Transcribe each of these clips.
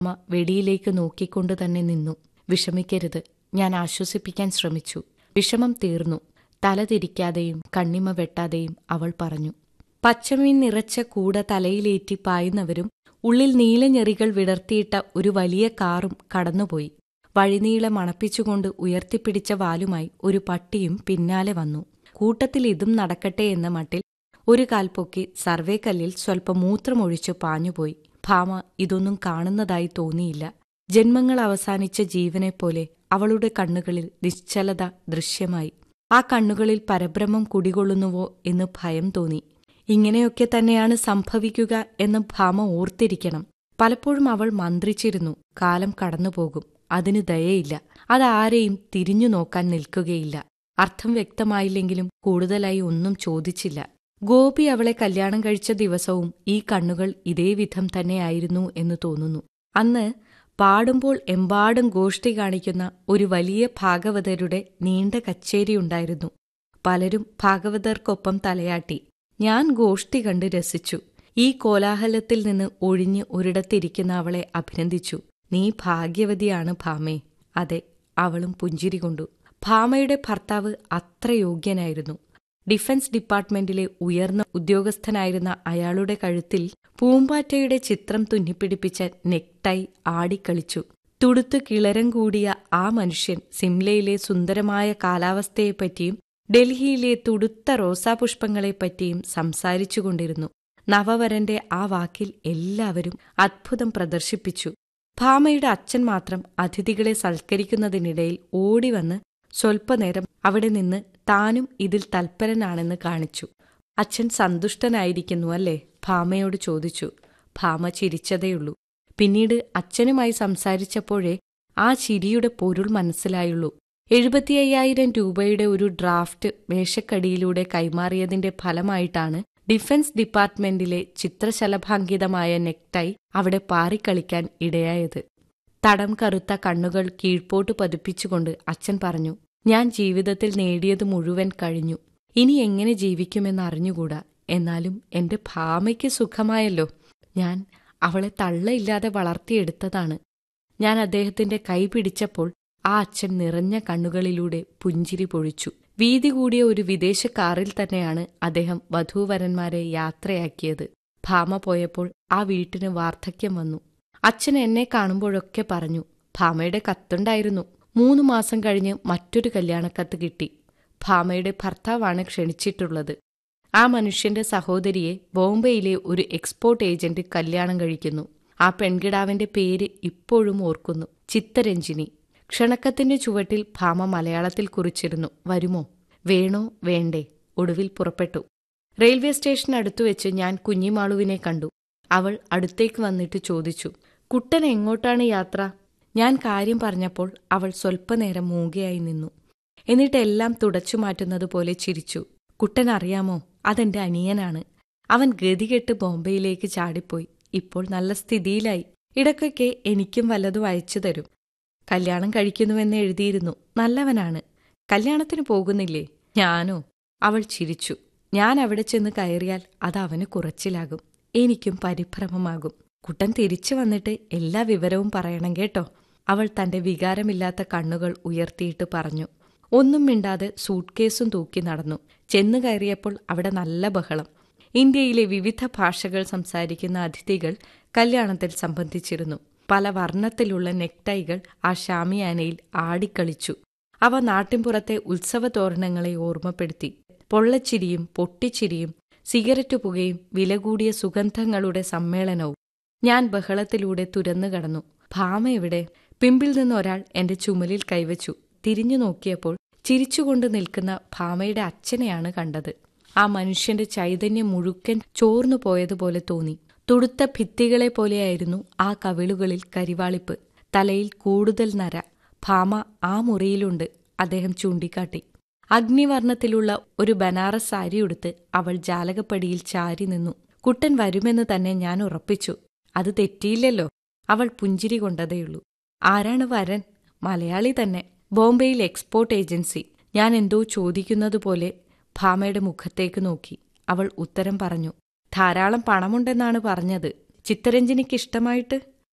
അമ്മ വെടിയിലേക്ക് നോക്കിക്കൊണ്ട് തന്നെ നിന്നു വിഷമിക്കരുത് ഞാൻ ആശ്വസിപ്പിക്കാൻ ശ്രമിച്ചു വിഷമം തീർന്നു തല തിരിക്കാതെയും കണ്ണിമ വെട്ടാതെയും അവൾ പറഞ്ഞു പച്ചമീൻ നിറച്ച കൂട തലയിലേറ്റി പായുന്നവരും ഉള്ളിൽ നീലഞ്ഞെറികൾ വിടർത്തിയിട്ട ഒരു വലിയ കാറും കടന്നുപോയി വഴിനീളെ മണപ്പിച്ചുകൊണ്ട് ഉയർത്തിപ്പിടിച്ച വാലുമായി ഒരു പട്ടിയും പിന്നാലെ വന്നു കൂട്ടത്തിൽ ഇതും നടക്കട്ടെ എന്ന മട്ടിൽ ഒരു കാൽ പൊക്കി സർവേക്കല്ലിൽ സ്വൽപ്പം മൂത്രമൊഴിച്ചു പാഞ്ഞുപോയി ഭാമ ഇതൊന്നും കാണുന്നതായി തോന്നിയില്ല ജന്മങ്ങൾ അവസാനിച്ച ജീവനെപ്പോലെ അവളുടെ കണ്ണുകളിൽ നിശ്ചലത ദൃശ്യമായി ആ കണ്ണുകളിൽ പരബ്രഹ്മം കുടികൊള്ളുന്നുവോ എന്ന് ഭയം തോന്നി ഇങ്ങനെയൊക്കെ തന്നെയാണ് സംഭവിക്കുക എന്ന് ഭാമ ഓർത്തിരിക്കണം പലപ്പോഴും അവൾ മന്ത്രിച്ചിരുന്നു കാലം കടന്നുപോകും അതിന് ദയയില്ല അതാരെയും തിരിഞ്ഞു നോക്കാൻ നിൽക്കുകയില്ല അർത്ഥം വ്യക്തമായില്ലെങ്കിലും കൂടുതലായി ഒന്നും ചോദിച്ചില്ല ഗോപി അവളെ കല്യാണം കഴിച്ച ദിവസവും ഈ കണ്ണുകൾ ഇതേ വിധം തന്നെയായിരുന്നു എന്ന് തോന്നുന്നു അന്ന് പാടുമ്പോൾ എമ്പാടും ഗോഷ്ഠി കാണിക്കുന്ന ഒരു വലിയ ഭാഗവതരുടെ നീണ്ട കച്ചേരിയുണ്ടായിരുന്നു പലരും ഭാഗവതർക്കൊപ്പം തലയാട്ടി ഞാൻ ഗോഷ്ഠി കണ്ട് രസിച്ചു ഈ കോലാഹലത്തിൽ നിന്ന് ഒഴിഞ്ഞ് ഒരിടത്തിരിക്കുന്ന അവളെ അഭിനന്ദിച്ചു നീ ഭാഗ്യവതിയാണ് ഭാമേ അതെ അവളും പുഞ്ചിരി കൊണ്ടു ഭാമയുടെ ഭർത്താവ് അത്ര യോഗ്യനായിരുന്നു ഡിഫൻസ് ഡിപ്പാർട്ട്മെന്റിലെ ഉയർന്ന ഉദ്യോഗസ്ഥനായിരുന്ന അയാളുടെ കഴുത്തിൽ പൂമ്പാറ്റയുടെ ചിത്രം തുന്നിപ്പിടിപ്പിച്ച നെക്ടൈ ആടിക്കളിച്ചു തുടുത്തു കിളരം കൂടിയ ആ മനുഷ്യൻ സിംലയിലെ സുന്ദരമായ കാലാവസ്ഥയെപ്പറ്റിയും ഡൽഹിയിലെ തുടുത്ത റോസാപുഷ്പങ്ങളെപ്പറ്റിയും സംസാരിച്ചുകൊണ്ടിരുന്നു നവവരന്റെ ആ വാക്കിൽ എല്ലാവരും അത്ഭുതം പ്രദർശിപ്പിച്ചു ഭാമയുടെ അച്ഛൻ മാത്രം അതിഥികളെ സൽക്കരിക്കുന്നതിനിടയിൽ ഓടിവന്ന് സ്വൽപ്പനേരം അവിടെ നിന്ന് താനും ഇതിൽ തൽപരനാണെന്ന് കാണിച്ചു അച്ഛൻ സന്തുഷ്ടനായിരിക്കുന്നു അല്ലേ ഭാമയോട് ചോദിച്ചു ഭാമ ചിരിച്ചതേയുള്ളൂ പിന്നീട് അച്ഛനുമായി സംസാരിച്ചപ്പോഴേ ആ ചിരിയുടെ പൊരുൾ മനസ്സിലായുള്ളൂ എഴുപത്തിയ്യായിരം രൂപയുടെ ഒരു ഡ്രാഫ്റ്റ് മേശക്കടിയിലൂടെ കൈമാറിയതിന്റെ ഫലമായിട്ടാണ് ഡിഫൻസ് ഡിപ്പാർട്ട്മെന്റിലെ ചിത്രശലഭാങ്കിതമായ നെക്ടൈ അവിടെ പാറിക്കളിക്കാൻ ഇടയായത് തടം കറുത്ത കണ്ണുകൾ കീഴ്പോട്ട് പതിപ്പിച്ചുകൊണ്ട് അച്ഛൻ പറഞ്ഞു ഞാൻ ജീവിതത്തിൽ നേടിയത് മുഴുവൻ കഴിഞ്ഞു ഇനി എങ്ങനെ ജീവിക്കുമെന്ന് അറിഞ്ഞുകൂടാ എന്നാലും എന്റെ ഭാമയ്ക്ക് സുഖമായല്ലോ ഞാൻ അവളെ തള്ളയില്ലാതെ വളർത്തിയെടുത്തതാണ് ഞാൻ അദ്ദേഹത്തിന്റെ കൈ പിടിച്ചപ്പോൾ ആ അച്ഛൻ നിറഞ്ഞ കണ്ണുകളിലൂടെ പുഞ്ചിരി പൊഴിച്ചു വീതി കൂടിയ ഒരു വിദേശ കാറിൽ തന്നെയാണ് അദ്ദേഹം വധൂവരന്മാരെ യാത്രയാക്കിയത് ഭാമ പോയപ്പോൾ ആ വീട്ടിന് വാർദ്ധക്യം വന്നു അച്ഛൻ എന്നെ കാണുമ്പോഴൊക്കെ പറഞ്ഞു ഭാമയുടെ കത്തുണ്ടായിരുന്നു മൂന്നു മാസം കഴിഞ്ഞ് മറ്റൊരു കല്യാണക്കത്ത് കിട്ടി ഭാമയുടെ ഭർത്താവാണ് ക്ഷണിച്ചിട്ടുള്ളത് ആ മനുഷ്യന്റെ സഹോദരിയെ ബോംബെയിലെ ഒരു എക്സ്പോർട്ട് ഏജന്റ് കല്യാണം കഴിക്കുന്നു ആ പെൺകിടാവിന്റെ പേര് ഇപ്പോഴും ഓർക്കുന്നു ചിത്തരഞ്ജിനി ക്ഷണക്കത്തിന്റെ ചുവട്ടിൽ ഭാമ മലയാളത്തിൽ കുറിച്ചിരുന്നു വരുമോ വേണോ വേണ്ടേ ഒടുവിൽ പുറപ്പെട്ടു റെയിൽവേ സ്റ്റേഷൻ അടുത്തുവെച്ച് ഞാൻ കുഞ്ഞിമാളുവിനെ കണ്ടു അവൾ അടുത്തേക്ക് വന്നിട്ട് ചോദിച്ചു കുട്ടൻ എങ്ങോട്ടാണ് യാത്ര ഞാൻ കാര്യം പറഞ്ഞപ്പോൾ അവൾ സ്വൽപ്പനേരം മൂകയായി നിന്നു എന്നിട്ട് എല്ലാം തുടച്ചു മാറ്റുന്നത് പോലെ ചിരിച്ചു കുട്ടൻ അറിയാമോ അതെന്റെ അനിയനാണ് അവൻ ഗതികെട്ട് ബോംബെയിലേക്ക് ചാടിപ്പോയി ഇപ്പോൾ നല്ല സ്ഥിതിയിലായി ഇടയ്ക്കൊക്കെ എനിക്കും വല്ലതും അയച്ചു തരും കല്യാണം കഴിക്കുന്നുവെന്ന് എഴുതിയിരുന്നു നല്ലവനാണ് കല്യാണത്തിന് പോകുന്നില്ലേ ഞാനോ അവൾ ചിരിച്ചു ഞാൻ അവിടെ ചെന്ന് കയറിയാൽ അത് അവന് കുറച്ചിലാകും എനിക്കും പരിഭ്രമമാകും കുട്ടൻ തിരിച്ചു വന്നിട്ട് എല്ലാ വിവരവും പറയണം കേട്ടോ അവൾ തന്റെ വികാരമില്ലാത്ത കണ്ണുകൾ ഉയർത്തിയിട്ട് പറഞ്ഞു ഒന്നും മിണ്ടാതെ സൂട്ട്കേസും തൂക്കി നടന്നു ചെന്നു കയറിയപ്പോൾ അവിടെ നല്ല ബഹളം ഇന്ത്യയിലെ വിവിധ ഭാഷകൾ സംസാരിക്കുന്ന അതിഥികൾ കല്യാണത്തിൽ സംബന്ധിച്ചിരുന്നു പല വർണ്ണത്തിലുള്ള നെക്ടൈകൾ ആ ഷാമിയാനയിൽ ആടിക്കളിച്ചു അവ നാട്ടിൻപുറത്തെ ഉത്സവ തോരണങ്ങളെ ഓർമ്മപ്പെടുത്തി പൊള്ളച്ചിരിയും പൊട്ടിച്ചിരിയും സിഗരറ്റ് പുകയും വില കൂടിയ സുഗന്ധങ്ങളുടെ സമ്മേളനവും ഞാൻ ബഹളത്തിലൂടെ തുരന്നു കടന്നു ഭാമ എവിടെ പിമ്പിൽ നിന്ന് ഒരാൾ എന്റെ ചുമലിൽ കൈവച്ചു തിരിഞ്ഞു നോക്കിയപ്പോൾ ചിരിച്ചുകൊണ്ട് നിൽക്കുന്ന ഭാമയുടെ അച്ഛനെയാണ് കണ്ടത് ആ മനുഷ്യന്റെ ചൈതന്യം മുഴുക്കൻ ചോർന്നു പോയതുപോലെ തോന്നി തുടുത്ത ഭിത്തികളെ പോലെയായിരുന്നു ആ കവിളുകളിൽ കരിവാളിപ്പ് തലയിൽ കൂടുതൽ നര ഭാമ ആ മുറിയിലുണ്ട് അദ്ദേഹം ചൂണ്ടിക്കാട്ടി അഗ്നിവർണ്ണത്തിലുള്ള ഒരു ബനാറസ് സാരി ഉടുത്ത് അവൾ ജാലകപ്പടിയിൽ ചാരി നിന്നു കുട്ടൻ വരുമെന്ന് തന്നെ ഞാൻ ഉറപ്പിച്ചു അത് തെറ്റിയില്ലല്ലോ അവൾ പുഞ്ചിരി കൊണ്ടതേയുള്ളൂ ആരാണ് വരൻ മലയാളി തന്നെ ബോംബെയിൽ എക്സ്പോർട്ട് ഏജൻസി ഞാൻ എന്തോ ചോദിക്കുന്നതുപോലെ ഭാമയുടെ മുഖത്തേക്ക് നോക്കി അവൾ ഉത്തരം പറഞ്ഞു ധാരാളം പണമുണ്ടെന്നാണ് പറഞ്ഞത് ചിത്തരഞ്ജനിക്ക് ഇഷ്ടമായിട്ട്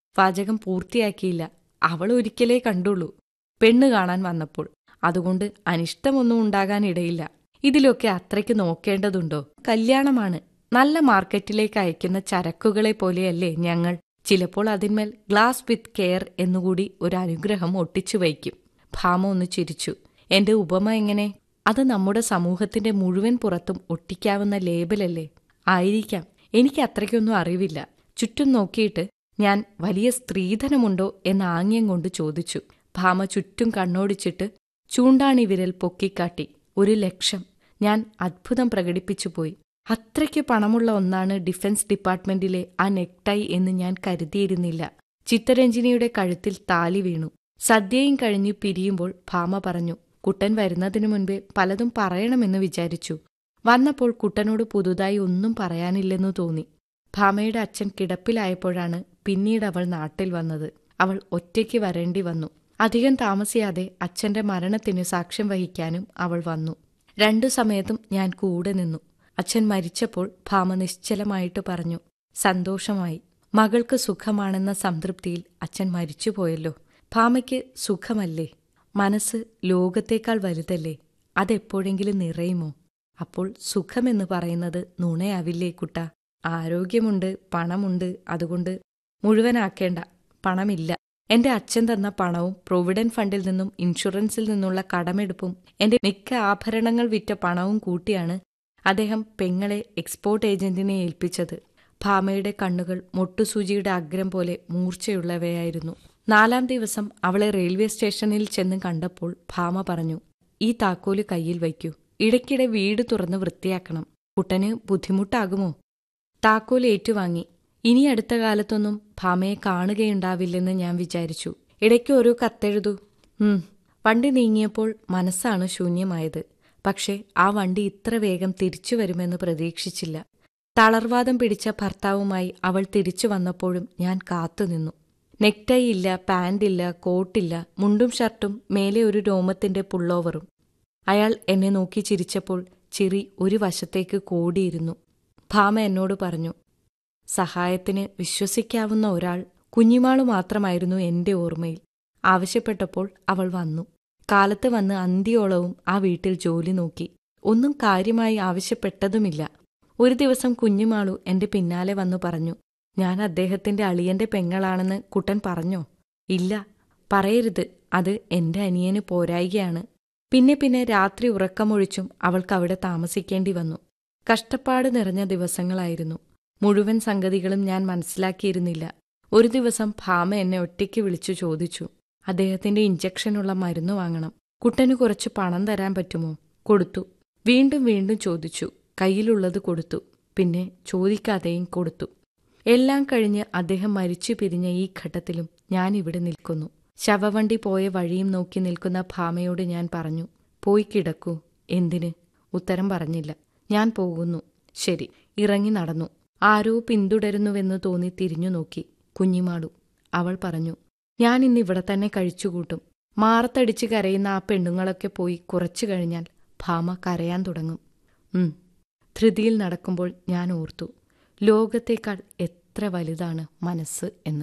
വാചകം പൂർത്തിയാക്കിയില്ല അവൾ ഒരിക്കലേ കണ്ടുള്ളൂ പെണ്ണ് കാണാൻ വന്നപ്പോൾ അതുകൊണ്ട് അനിഷ്ടമൊന്നും ഉണ്ടാകാനിടയില്ല ഇതിലൊക്കെ അത്രയ്ക്ക് നോക്കേണ്ടതുണ്ടോ കല്യാണമാണ് നല്ല മാർക്കറ്റിലേക്ക് അയക്കുന്ന ചരക്കുകളെ പോലെയല്ലേ ഞങ്ങൾ ചിലപ്പോൾ അതിന്മേൽ ഗ്ലാസ് വിത്ത് കെയർ എന്നുകൂടി ഒരു അനുഗ്രഹം ഒട്ടിച്ചു വയ്ക്കും ഭാമ ഒന്ന് ചിരിച്ചു എന്റെ ഉപമ എങ്ങനെ അത് നമ്മുടെ സമൂഹത്തിന്റെ മുഴുവൻ പുറത്തും ഒട്ടിക്കാവുന്ന ലേബലല്ലേ ആയിരിക്കാം എനിക്ക് അത്രയ്ക്കൊന്നും അറിവില്ല ചുറ്റും നോക്കിയിട്ട് ഞാൻ വലിയ സ്ത്രീധനമുണ്ടോ എന്ന ആംഗ്യം കൊണ്ട് ചോദിച്ചു ഭാമ ചുറ്റും കണ്ണോടിച്ചിട്ട് ചൂണ്ടാണി വിരൽ പൊക്കിക്കാട്ടി ഒരു ലക്ഷം ഞാൻ അത്ഭുതം പ്രകടിപ്പിച്ചുപോയി അത്രയ്ക്ക് പണമുള്ള ഒന്നാണ് ഡിഫൻസ് ഡിപ്പാർട്ട്മെന്റിലെ ആ നെക്ടൈ എന്ന് ഞാൻ കരുതിയിരുന്നില്ല ചിത്തരഞ്ജിനിയുടെ കഴുത്തിൽ താലി വീണു സദ്യയും കഴിഞ്ഞു പിരിയുമ്പോൾ ഭാമ പറഞ്ഞു കുട്ടൻ വരുന്നതിനു മുൻപേ പലതും പറയണമെന്ന് വിചാരിച്ചു വന്നപ്പോൾ കുട്ടനോട് പുതുതായി ഒന്നും പറയാനില്ലെന്നു തോന്നി ഭാമയുടെ അച്ഛൻ കിടപ്പിലായപ്പോഴാണ് പിന്നീട് അവൾ നാട്ടിൽ വന്നത് അവൾ ഒറ്റയ്ക്ക് വരേണ്ടി വന്നു അധികം താമസിയാതെ അച്ഛന്റെ മരണത്തിന് സാക്ഷ്യം വഹിക്കാനും അവൾ വന്നു രണ്ടു സമയത്തും ഞാൻ കൂടെ നിന്നു അച്ഛൻ മരിച്ചപ്പോൾ ഭാമ നിശ്ചലമായിട്ട് പറഞ്ഞു സന്തോഷമായി മകൾക്ക് സുഖമാണെന്ന സംതൃപ്തിയിൽ അച്ഛൻ മരിച്ചുപോയല്ലോ ഭാമയ്ക്ക് സുഖമല്ലേ മനസ്സ് ലോകത്തേക്കാൾ വലുതല്ലേ അതെപ്പോഴെങ്കിലും നിറയുമോ അപ്പോൾ സുഖമെന്ന് പറയുന്നത് നുണയാവില്ലേ കുട്ട ആരോഗ്യമുണ്ട് പണമുണ്ട് അതുകൊണ്ട് മുഴുവനാക്കേണ്ട പണമില്ല എന്റെ അച്ഛൻ തന്ന പണവും പ്രൊവിഡന്റ് ഫണ്ടിൽ നിന്നും ഇൻഷുറൻസിൽ നിന്നുള്ള കടമെടുപ്പും എന്റെ മിക്ക ആഭരണങ്ങൾ വിറ്റ പണവും കൂട്ടിയാണ് അദ്ദേഹം പെങ്ങളെ എക്സ്പോർട്ട് ഏജന്റിനെ ഏൽപ്പിച്ചത് ഭാമയുടെ കണ്ണുകൾ മൊട്ടുസൂചിയുടെ അഗ്രം പോലെ മൂർച്ചയുള്ളവയായിരുന്നു നാലാം ദിവസം അവളെ റെയിൽവേ സ്റ്റേഷനിൽ ചെന്ന് കണ്ടപ്പോൾ ഭാമ പറഞ്ഞു ഈ താക്കോല് കയ്യിൽ വയ്ക്കൂ ഇടയ്ക്കിടെ വീട് തുറന്ന് വൃത്തിയാക്കണം കുട്ടന് ബുദ്ധിമുട്ടാകുമോ താക്കോൽ ഏറ്റുവാങ്ങി ഇനി അടുത്ത കാലത്തൊന്നും ഭാമയെ കാണുകയുണ്ടാവില്ലെന്ന് ഞാൻ വിചാരിച്ചു ഇടയ്ക്ക് ഓരോ കത്തെഴുതൂ ഉം വണ്ടി നീങ്ങിയപ്പോൾ മനസ്സാണ് ശൂന്യമായത് പക്ഷേ ആ വണ്ടി ഇത്ര വേഗം തിരിച്ചു വരുമെന്ന് പ്രതീക്ഷിച്ചില്ല തളർവാദം പിടിച്ച ഭർത്താവുമായി അവൾ തിരിച്ചു വന്നപ്പോഴും ഞാൻ കാത്തുനിന്നു നെക്ടൈ ഇല്ല പാൻറില്ല കോട്ടില്ല മുണ്ടും ഷർട്ടും മേലെ ഒരു രോമത്തിന്റെ പുള്ളോവറും അയാൾ എന്നെ നോക്കി ചിരിച്ചപ്പോൾ ചിറി ഒരു വശത്തേക്ക് കോടിയിരുന്നു ഭാമ എന്നോട് പറഞ്ഞു സഹായത്തിന് വിശ്വസിക്കാവുന്ന ഒരാൾ കുഞ്ഞിമാളു മാത്രമായിരുന്നു എന്റെ ഓർമ്മയിൽ ആവശ്യപ്പെട്ടപ്പോൾ അവൾ വന്നു കാലത്ത് വന്ന് അന്തിയോളവും ആ വീട്ടിൽ ജോലി നോക്കി ഒന്നും കാര്യമായി ആവശ്യപ്പെട്ടതുമില്ല ഒരു ദിവസം കുഞ്ഞുമാളു എന്റെ പിന്നാലെ വന്നു പറഞ്ഞു ഞാൻ അദ്ദേഹത്തിന്റെ അളിയന്റെ പെങ്ങളാണെന്ന് കുട്ടൻ പറഞ്ഞോ ഇല്ല പറയരുത് അത് എന്റെ അനിയന് പോരായികയാണ് പിന്നെ പിന്നെ രാത്രി ഉറക്കമൊഴിച്ചും അവൾക്ക് അവിടെ താമസിക്കേണ്ടി വന്നു കഷ്ടപ്പാട് നിറഞ്ഞ ദിവസങ്ങളായിരുന്നു മുഴുവൻ സംഗതികളും ഞാൻ മനസ്സിലാക്കിയിരുന്നില്ല ഒരു ദിവസം ഭാമ എന്നെ ഒറ്റയ്ക്ക് വിളിച്ചു ചോദിച്ചു അദ്ദേഹത്തിന്റെ ഇഞ്ചക്ഷനുള്ള മരുന്ന് വാങ്ങണം കുട്ടന് കുറച്ച് പണം തരാൻ പറ്റുമോ കൊടുത്തു വീണ്ടും വീണ്ടും ചോദിച്ചു കയ്യിലുള്ളത് കൊടുത്തു പിന്നെ ചോദിക്കാതെയും കൊടുത്തു എല്ലാം കഴിഞ്ഞ് അദ്ദേഹം മരിച്ചു പിരിഞ്ഞ ഈ ഘട്ടത്തിലും ഞാൻ ഇവിടെ നിൽക്കുന്നു ശവവണ്ടി പോയ വഴിയും നോക്കി നിൽക്കുന്ന ഭാമയോട് ഞാൻ പറഞ്ഞു പോയി കിടക്കൂ എന്തിന് ഉത്തരം പറഞ്ഞില്ല ഞാൻ പോകുന്നു ശരി ഇറങ്ങി നടന്നു ആരോ പിന്തുടരുന്നുവെന്ന് തോന്നി തിരിഞ്ഞു നോക്കി കുഞ്ഞിമാടു അവൾ പറഞ്ഞു ഞാൻ ഇന്ന് ഇവിടെ തന്നെ കഴിച്ചുകൂട്ടും മാറത്തടിച്ച് കരയുന്ന ആ പെണ്ണുങ്ങളൊക്കെ പോയി കുറച്ചു കഴിഞ്ഞാൽ ഭാമ കരയാൻ തുടങ്ങും ഉം ധൃതിയിൽ നടക്കുമ്പോൾ ഞാൻ ഓർത്തു ലോകത്തേക്കാൾ എത്ര വലുതാണ് മനസ്സ് എന്ന്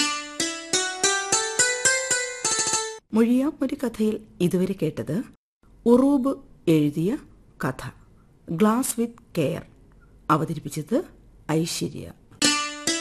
മൊഴിയാം ഒരു കഥയിൽ ഇതുവരെ കേട്ടത് ഉറൂബ് എഴുതിയ കഥ ഗ്ലാസ് വിത്ത് കെയർ അവതരിപ്പിച്ചത് ഐശ്വര്യ